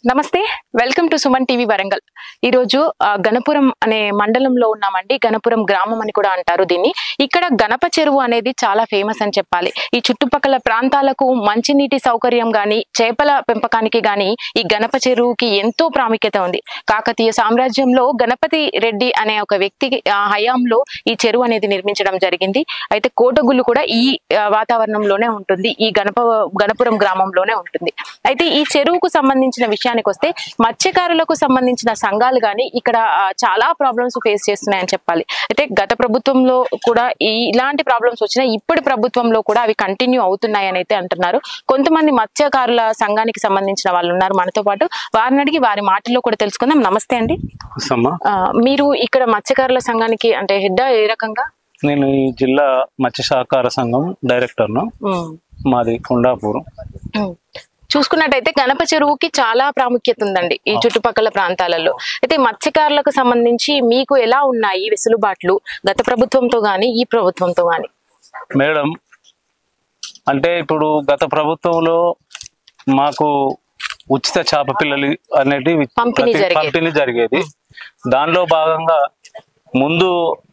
నమస్తే welcome to Suman TV Warangal ఈరోజు ఆ, గణపురం అనే మండలంలో ఉన్నామండి గణపురం గ్రామం అని కూడా అంటారు దీన్ని ఇక్కడ గణప చెరువు అనేది చాలా ఫేమస్ అని చెప్పాలి ఈ చుట్టుపక్కల ప్రాంతాలకు మంచినీటి సౌకర్యం గాని చేపల పెంపకానికి గాని ఈ గణప చెరువుకి ఎంతో ప్రాముఖ్యత ఉంది కాకతీయ సామ్రాజ్యంలో గణపతి రెడ్డి అనే ఒక వ్యక్తి ఆ, హయాంలో ఈ చెరువు అనేది నిర్మించడం జరిగింది అయితే కోటగుళ్ళు కూడా ఈ ఆ, వాతావరణంలోనే ఉంటుంది ఈ గణప గణపురం గ్రామంలోనే ఉంటుంది అయితే ఈ చెరువుకు సంబంధించిన విషయానికి వస్తే మత్స్యకారులకు సంబంధించిన సంఘాలు గాని ఇక్కడ ఆ, చాలా ప్రాబ్లమ్స్ ఫేస్ చేస్తున్నాయని చెప్పాలి అయితే గత ప్రభుత్వంలో కూడా ఈ ఇలాంటి ప్రాబ్లమ్స్ వచ్చినా ఇప్పటి ప్రభుత్వంలో కూడా అవి కంటిన్యూ అవుతున్నాయని అయితే అంటున్నారు కొంతమంది మత్స్యకారుల సంఘానికి సంబంధించిన వాళ్ళు ఉన్నారు మనతో పాటు వారిని అడిగి వారి మాటల్లో కూడా తెలుసుకుందాం నమస్తే అండి వస్తామ్మా ఆ, మీరు ఇక్కడ మత్స్యకారుల సంఘానికి అంటే హెడ్ ఏ రకంగా నేను ఈ జిల్లా మత్స్య సహకార సంఘం డైరెక్టర్ను ఉమ్. మాది కొండాపూర్ ఉమ్. చూసుకున్నట్టయితే గణప చెరువుకి చాలా ప్రాముఖ్యత ఉందండి ఈ చుట్టుపక్కల ప్రాంతాలలో అయితే మత్స్యకారులకు సంబంధించి మీకు ఎలా ఉన్నాయి వెసులుబాట్లు గత ప్రభుత్వంతో గాని ఈ ప్రభుత్వంతో గాని మేడం అంటే ఇప్పుడు గత ప్రభుత్వంలో మాకు ఉచిత చేప పిల్లలు అనేటివి పంపిణీ ప్రతి- జరిగేది. పంపిణీ జరిగేది దానిలో భాగంగా ముందు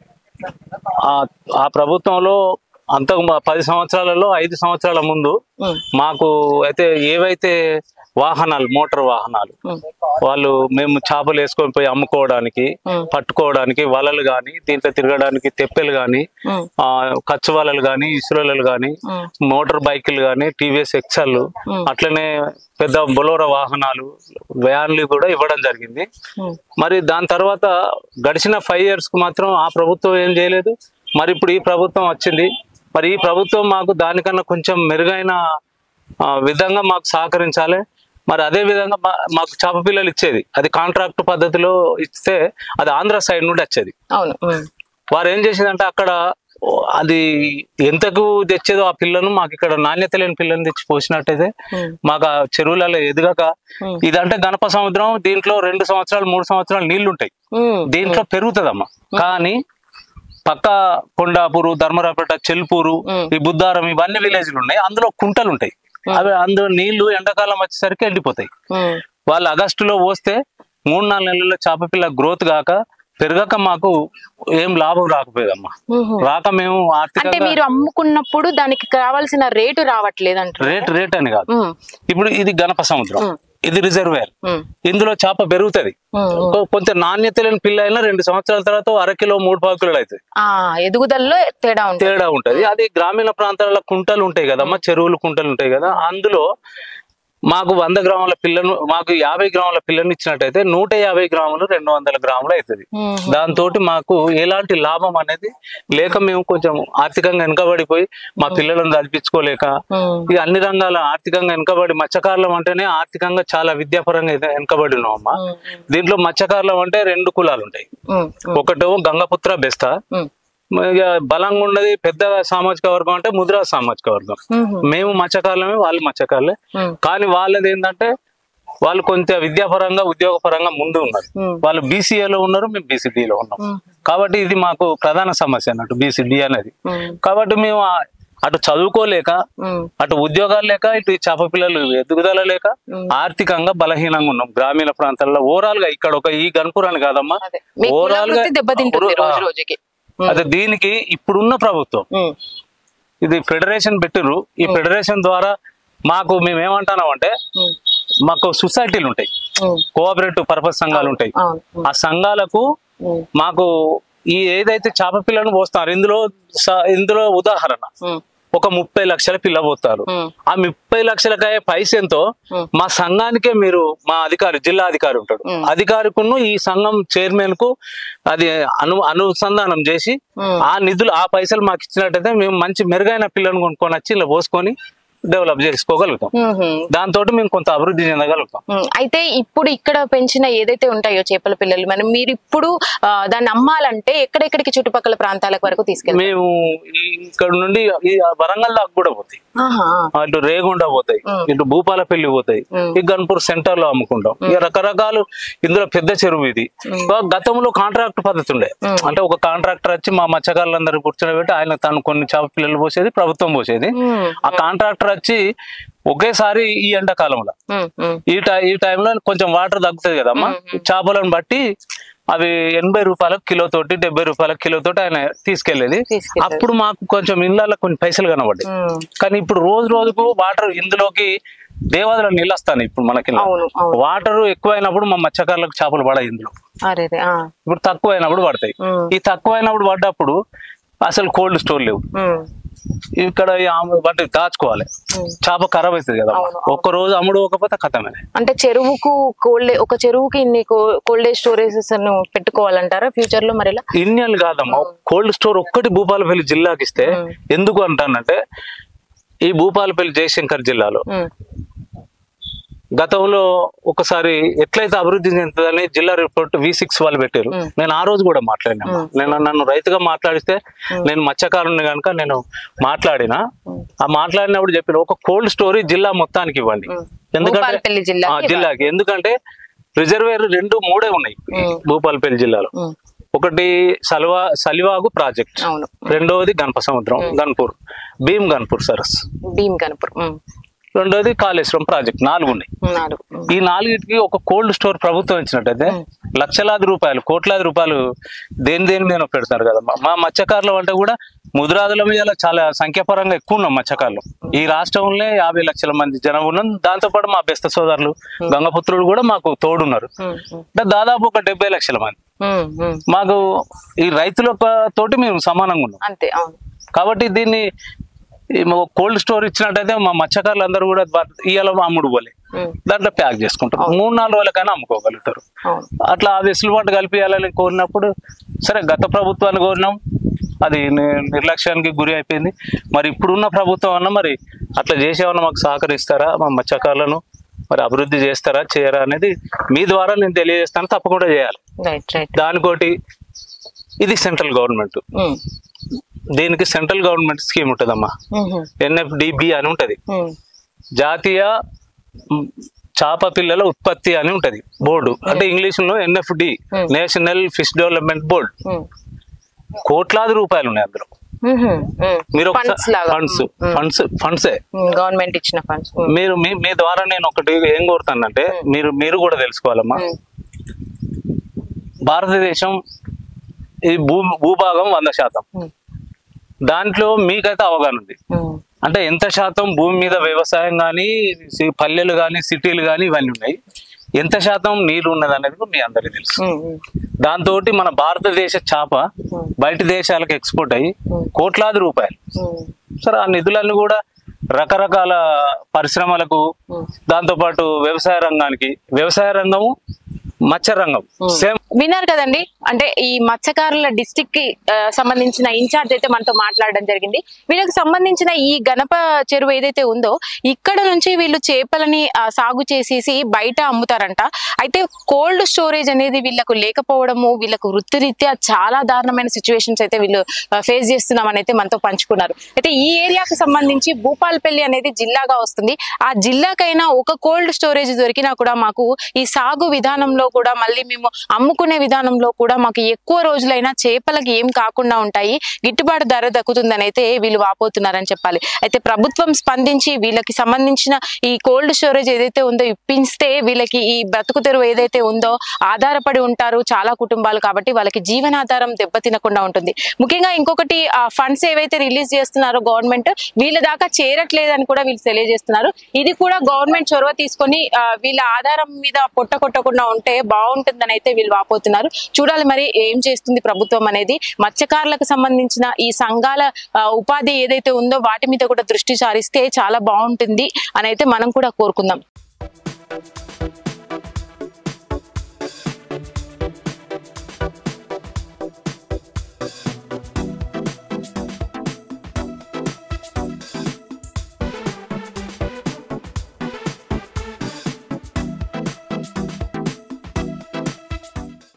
ఆ- ఆ ప్రభుత్వంలో అంతకు మ- పది సంవత్సరాలలో ఐదు సంవత్సరాల ముందు ఉమ్, మాకు అయితే ఏవైతే వాహనాలు మోటార్ వాహనాలు ఉమ్, వాళ్ళు మేము చేపలు వేసుకొని పోయి అమ్ముకోవడానికి ఉమ్, పట్టుకోవడానికి వలలు గాని దీంట్లో తిరగడానికి తెప్పెలు గాని ఉమ్, ఆ కచ్చు వలలు గాని ఇసురలలు గాని ఉమ్, మోటార్ బైకులు గాని టీవీఎస్ ఎక్సల్ ఉమ్, అట్లనే పెద్ద బొలోర వాహనాలు వ్యాన్లు కూడా ఇవ్వడం జరిగింది ఉమ్, మరి దాని తర్వాత గడిచిన ఫైవ్ ఇయర్స్ కు మాత్రం ఆ ప్రభుత్వం ఏం చేయలేదు మరి ఇప్పుడు ఈ ప్రభుత్వం వచ్చింది మరి ఈ ప్రభుత్వం మాకు దానికన్నా కొంచెం మెరుగైన ఆ, విధంగా మాకు సహకరించాలి మరి అదే విధంగా మా- మాకు చేప పిల్లలు ఇచ్చేది అది కాంట్రాక్ట్ పద్ధతిలో ఇస్తే అది ఆంధ్ర సైడ్ నుండి వచ్చేది అవును ఉమ్, వారు ఏం చేసిందంటే అక్కడ ఓ, అది ఎంతకు తెచ్చేదో ఆ పిల్లను మాకు ఇక్కడ నాణ్యత లేని పిల్లని తెచ్చి పోసినట్టయితే ఉమ్, మాకు ఆ చెరువులలో ఎదగక ఉమ్, ఇదంటే గణప సముద్రం దీంట్లో రెండు సంవత్సరాలు మూడు సంవత్సరాలు నీళ్లు ఉంటాయి ఉమ్, దీంట్లో పెరుగుతుందమ్మా కానీ పక్క కొండాపూరు ధర్మరాపేట చెల్పూరు ఉమ్, ఈ బుద్ధారం ఇవన్నీ విలేజ్లు ఉన్నాయి అందులో కుంటలు ఉంటాయి అవి అందులో నీళ్లు ఎండాకాలం వచ్చేసరికి ఎండిపోతాయి ఉమ్, వాళ్ళు ఆగస్టులో పోస్తే మూడు నాలుగు నెలల్లో చేప పిల్ల గ్రోత్ కాక పెరగక మాకు ఏం లాభం రాకపోయేదమ్మా ఉమ్. రాక మేము అంటే ఆర్థికంగా మీరు అమ్ముకున్నప్పుడు దానికి కావాల్సిన రేటు రావట్లేదు అంటారు రేట్ రేట్ అని కాదు ఉమ్, ఇప్పుడు ఇది గణప సముద్రం ఉమ్, ఇది రిజర్వేర్ ఉమ్, ఇందులో చేప పెరుగుతుంది ఉమ్, ఉమ్. కొ- కొంచెం నాణ్యత లేని పిల్ల అయినా రెండు సంవత్సరాల తర్వాత ఓ అర కిలో మూడు పావు కిలోలు అవుతుంది ఆ ఎదుగుదలలో తేడా ఉంటుంది తేడా ఉంటది అది గ్రామీణ ప్రాంతాలలో కుంటలు ఉంటాయి కదమ్మా చెరువులు కుంటలు ఉంటాయి కదా అందులో మాకు వంద గ్రాముల పిల్లను మాకు యాభై గ్రాముల పిల్లని ఇచ్చినట్టయితే నూట యాభై గ్రాములు రెండు వందల గ్రాములు అవుతుంది ఉమ్, దాంతో మాకు ఎలాంటి లాభం అనేది లేక మేము కొంచెం ఆర్థికంగా వెనుకబడిపోయి మా పిల్లలను చదివించుకోలేక ఉమ్, ఈ అన్ని రంగాల ఆర్థికంగా వెనుకబడి మత్స్యకారులం అంటేనే ఆర్థికంగా చాలా విద్యాపరంగా అయితే వెనుకబడి ఉన్నాం అమ్మా ఉమ్, దీంట్లో మత్స్యకారులం అంటే రెండు కులాలు ఉంటాయి ఉమ్, ఉమ్, ఒకటేమో గంగపుత్ర బెస్తా ఉమ్, ఇక బలంగా ఉన్నది పెద్ద సామాజిక వర్గం అంటే ముద్రా సామాజిక వర్గం ఉమ్, మేము మత్స్యకారులమే వాళ్ళు మత్స్యకారులే ఉమ్, కానీ వాళ్ళది ఏంటంటే వాళ్ళు కొంత విద్యాపరంగా ఉద్యోగపరంగా ముందు ఉన్నారు ఉమ్, వాళ్ళు బీసీఏలో ఉన్నారు మేము బీసీడీలో ఉన్నాం ఉమ్, కాబట్టి ఇది మాకు ప్రధాన సమస్య అన్నట్టు బీసీడీ అనేది ఉమ్, కాబట్టి మేము ఆ- అటు చదువుకోలేక ఉమ్, అటు ఉద్యోగాలు లేక ఇటు చేప పిల్లలు ఎదుగుదల లేక ఉమ్. ఆర్థికంగా బలహీనంగా ఉన్నాం గ్రామీణ ప్రాంతాల్లో ఓవరాల్ గా ఇక్కడ ఒక ఈ గణపురాన్ని కాదమ్మా అదే మీ కుల ఓవరాల్ గా వృత్తి దెబ్బతింటుంది రోజు రోజుకి ఉమ్, అదే దీనికి ఇప్పుడున్న ప్రభుత్వం ఉమ్, ఇది ఫెడరేషన్ పెట్టిర్రు ఈ ఫెడరేషన్ ద్వారా మాకు మేము ఏమంటున్నాం అంటే ఉమ్, మాకు సొసైటీలు ఉంటాయి ఉమ్, కోఆపరేటివ్ పర్పస్ సంఘాలు ఉంటాయి అవును ఉమ్, ఆ సంఘాలకు ఉమ్, మాకు ఈ ఏదైతే చేప పిల్లను పోస్తారు ఇందులో స- ఇందులో ఉదాహరణ ఉమ్, ఒక ముప్పై లక్షల పిల్ల పోతారు ఉమ్, ఆ ముప్పై లక్షలకాయ పైసెంతో ఉమ్. మా సంఘానికే మీరు మా అధికారి జిల్లా అధికారి ఉంటాడు ఉమ్. అధికారికును ఈ సంఘం చైర్మన్ కు అది అను అనుసంధానం చేసి ఉమ్. ఆ నిధులు ఆ పైసలు మాకు ఇచ్చినట్టయితే మేము మంచి మెరుగైన పిల్లను కొనుక్కొని వచ్చి ఇలా పోసుకొని డెవలప్ చేసుకోగలుగుతాం ఉమ్, దాంతో మేము కొంత అభివృద్ధి చెందగలుగుతాం ఉమ్, అయితే ఇప్పుడు ఇక్కడ పెంచిన ఏదైతే ఉంటాయో చేపల పిల్లలు మనం మీరు ఇప్పుడు ఆ, దాన్ని అమ్మాలంటే ఎక్కడెక్కడికి చుట్టుపక్కల ప్రాంతాల వరకు తీసుకెళ్తారు మేము ఈ ఇక్కడ నుండి ఈ వరంగల్ దాకా కూడా పోతాయి ఆహా, ఇటు రేగుండ పోతాయి ఉమ్. ఇటు భూపాలపల్లి పోతాయి ఉమ్. ఈ గన్పూర్ సెంటర్ లో అమ్ముకుంటాం ఇక రకరకాలు ఇందులో పెద్ద చెరువు ఇది ఇక గతంలో కాంట్రాక్ట్ పద్ధతి ఉండే ఉమ్. అంటే ఒక కాంట్రాక్టర్ వచ్చి మా మత్స్యకారులందరూ కూర్చొని పెట్టి ఆయన తను కొన్ని చేప పిల్లలు పోసేది ప్రభుత్వం పోసేది ఉమ్, ఆ కాంట్రాక్టర్ వచ్చి ఒకేసారి ఈ ఎండాకాలంలో ఉమ్, ఉమ్, ఈ టై ఈ టైంలో కొంచెం వాటర్ తగ్గుతుంది కదమ్మా చేపలను బట్టి అవి ఎనభై రూపాయలకు కిలో తోటి డెబ్బై రూపాయల కిలో తోటి ఆయన తీసుకెళ్లేది తీసుకెళ్తారు. అప్పుడు మాకు కొంచెం ఇళ్ళల్లో కొన్ని పైసలు కనబడ్డాయి ఉమ్. కానీ ఇప్పుడు రోజు రోజుకు వాటర్ ఇందులోకి దేవాదుల నీళ్ళు వస్తాను ఇప్పుడు మనకి అవును అవును వాటర్ ఎక్కువైనప్పుడు మా మత్స్యకారులకు చేపలు పడాయి ఇందులో అరే రే, ఆ, ఇప్పుడు తక్కువ అయినప్పుడు పడతాయి ఉమ్, ఈ తక్కువ అయినప్పుడు పడ్డప్పుడు అసలు కోల్డ్ స్టోర్ లేవు ఉమ్, ఇక్కడ ఈ ఆమె వాటిని దాచుకోవాలి ఉమ్. చేప ఖరాబ్ అవుతుంది కదా అవును, ఒక్క రోజు అమ్ముడు పోకపోతే కథమే అంటే చెరువుకు కోల్డ్ ఒక చెరువుకి ఇన్ని కోల్డ్ స్టోరేజెస్ పెట్టుకోవాలంటారా ఫ్యూచర్ లో మరి ఇలా ఇండియన్ కాదమ్మా కోల్డ్ స్టోర్ ఒక్కటి భూపాలపల్లి జిల్లాకి ఇస్తే ఉమ్. ఎందుకు అంటానంటే ఈ భూపాలపల్లి జయశంకర్ జిల్లాలో ఉమ్, గతంలో ఒకసారి ఎట్లయితే అభివృద్ధి చెందుతుందని జిల్లా రిపోర్ట్ వి సిక్స్ వాళ్ళు పెట్టారు మ్మ్. నేను ఆ రోజు కూడా మాట్లాడినా మ్మ్. నేను నన్ను రైతుగా మాట్లాడిస్తే నేను మత్స్యకారుని కనుక నేను మాట్లాడినా మ్మ్. ఆ మాట్లాడినప్పుడు చెప్పిన ఒక కోల్డ్ స్టోరీ జిల్లా మొత్తానికి ఇవ్వండి మ్మ్. ఎందుకంటే భూపాలపల్లి జిల్లా ఆ, జిల్లాకి ఎందుకంటే రిజర్వేర్ రెండు మూడే ఉన్నాయి మ్మ్. భూపాలపల్లి జిల్లాలో ఉమ్, ఒకటి సల్వా సలివాగు ప్రాజెక్ట్ అవును రెండవది గణప సముద్రం గన్పూర్ భీమ్ గన్పూర్ సరస్ భీమ్ కనుపూర్ ఉమ్, రెండవది కాళేశ్వరం ప్రాజెక్ట్ నాలుగు ఉన్నాయి నాలుగు ఉమ్, ఈ నాలుగిటికి ఒక కోల్డ్ స్టోర్ ప్రభుత్వం ఇచ్చినట్టయితే లక్షలాది రూపాయలు కోట్లాది రూపాయలు దేని దేని మీద పెడతారు కదా మా మత్స్యకారుల అంటే కూడా ముద్రాదుల మీద చాలా సంఖ్యాపరంగా ఎక్కువ ఉన్నాం మత్స్యకారులు ఈ రాష్ట్రంలో యాభై లక్షల మంది జనం ఉన్నాం దాంతోపాటు మా బెస్త సోదరులు గంగపుత్రులు కూడా మాకు తోడున్నారు ఉమ్, ఉమ్, అంటే దాదాపు ఒక డెబ్బై లక్షల మంది ఉమ్, ఉమ్. మాకు ఈ రైతుల తోటి మేము సమానంగా ఉన్నాం అంతే అవును కాబట్టి దీన్ని ఈ మా కోల్డ్ స్టోర్ ఇచ్చినట్టయితే మా మత్స్యకారులు అందరూ కూడా ఇవాళ అమ్ముడు పోలే ఉమ్, దాంట్లో ప్యాక్ చేసుకుంటారు మూడు నాలుగు రోజులకైనా అమ్ముకోగలుగుతారు అవును అట్లా ఆ వెసులుబాటు కల్పించాలని కోరినప్పుడు సరే గత ప్రభుత్వాన్ని కోరినాం అది ని- నిర్లక్ష్యానికి గురి అయిపోయింది మరి ఇప్పుడున్న ప్రభుత్వం అన్న మరి అట్లా చేసేమన్నా మాకు సహకరిస్తారా మా మత్స్యకారులను మరి అభివృద్ధి చేస్తారా చేయరా అనేది మీ ద్వారా నేను తెలియజేస్తాను తప్పకుండా చేయాలి రైట్ రైట్ దానికోటి ఇది సెంట్రల్ గవర్నమెంట్ ఉమ్, దీనికి సెంట్రల్ గవర్నమెంట్ స్కీమ్ ఉంటుందమ్మా ఉమ్, ఎన్ఎఫ్డిబి అని ఉంటది ఉమ్, జాతీయ మ్, చేప పిల్లల ఉత్పత్తి అని ఉంటది బోర్డు అంటే ఇంగ్లీష్ లో NFD Hmm. National fish development board ఉమ్, కోట్లాది రూపాయలు ఉన్నాయి అందులో ఉమ్, ఉమ్. మీరు ఫండ్స్ లాగా ఫండ్స్ ఫండ్స్ ఫండ్సే గవర్నమెంట్ ఇచ్చిన ఫండ్స్ మీరు మీ మీ ద్వారా నేను ఒకటి ఏం కోరుతానంటే మీరు మీరు కూడా తెలుసుకోవాలమ్మా భారతదేశం ఈ భూ భూభాగం వంద శాతం దాంట్లో మీకైతే అవగాహన ఉంది అంటే ఎంత శాతం భూమి మీద వ్యవసాయం కానీ పల్లెలు కానీ సిటీలు కానీ ఇవన్నీ ఉన్నాయి ఎంత శాతం నీరు ఉన్నది అనేది కూడా మీ అందరికీ తెలుసు దాంతో మన భారతదేశ చేప బయట దేశాలకు ఎక్స్పోర్ట్ అయ్యి కోట్లాది రూపాయలు సరే ఆ నిధులన్నీ కూడా రకరకాల పరిశ్రమలకు దాంతోపాటు వ్యవసాయ రంగానికి వ్యవసాయ రంగము మత్స్య రంగం సేమ్ విన్నారు కదండి అంటే ఈ మత్స్యకారుల డిస్టిక్ కి ఆ, సంబంధించిన ఇన్ఛార్జ్ అయితే మనతో మాట్లాడడం జరిగింది వీళ్ళకి సంబంధించిన ఈ గణప చెరువు ఏదైతే ఉందో ఇక్కడ నుంచి వీళ్ళు చేపలని ఆ, సాగు చేసేసి బయట అమ్ముతారంట అయితే కోల్డ్ స్టోరేజ్ అనేది వీళ్ళకు లేకపోవడము వీళ్ళకు వృత్తిరీత్యా చాలా దారుణమైన సిచ్యువేషన్స్ అయితే వీళ్ళు ఫేస్ చేస్తున్నామని అయితే మనతో పంచుకున్నారు అయితే ఈ ఏరియాకు సంబంధించి భూపాలపల్లి అనేది జిల్లాగా వస్తుంది ఆ జిల్లాకైనా ఒక కోల్డ్ స్టోరేజ్ దొరికినా కూడా మాకు ఈ సాగు విధానంలో కూడా మళ్ళీ మేము అమ్ముకునే విధానంలో కూడా మాకు ఎక్కువ రోజులైనా చేపలకి ఏం కాకుండా ఉంటాయి గిట్టుబాటు ధర దక్కుతుందని అయితే వీళ్ళు వాపోతున్నారని చెప్పాలి అయితే ప్రభుత్వం స్పందించి వీళ్ళకి సంబంధించిన ఈ కోల్డ్ స్టోరేజ్ ఏదైతే ఉందో ఇప్పిస్తే వీళ్ళకి ఈ బ్రతుకు తెరువు ఏదైతే ఉందో ఆధారపడి ఉంటారు చాలా కుటుంబాలు కాబట్టి వాళ్ళకి జీవనాధారం దెబ్బతినకుండా ఉంటుంది ముఖ్యంగా ఇంకొకటి ఆ ఫండ్స్ ఏవైతే రిలీజ్ చేస్తున్నారో గవర్నమెంట్ వీళ్ళ దాకా చేరట్లేదని కూడా వీళ్ళు తెలియజేస్తున్నారు ఇది కూడా గవర్నమెంట్ చొరవ తీసుకొని ఆ, వీళ్ళ ఆధారం మీద పొట్ట కొట్టకుండా ఉంటే బాగుంటుందని అయితే వీళ్ళు వాపోతున్నారు చూడాలి మరి ఏం చేస్తుంది ప్రభుత్వం అనేది మత్స్యకారులకు సంబంధించిన ఈ సంఘాల ఆ, ఉపాధి ఏదైతే ఉందో వాటి మీద కూడా దృష్టి సారిస్తే చాలా బాగుంటుంది అని అయితే మనం కూడా కోరుకుందాం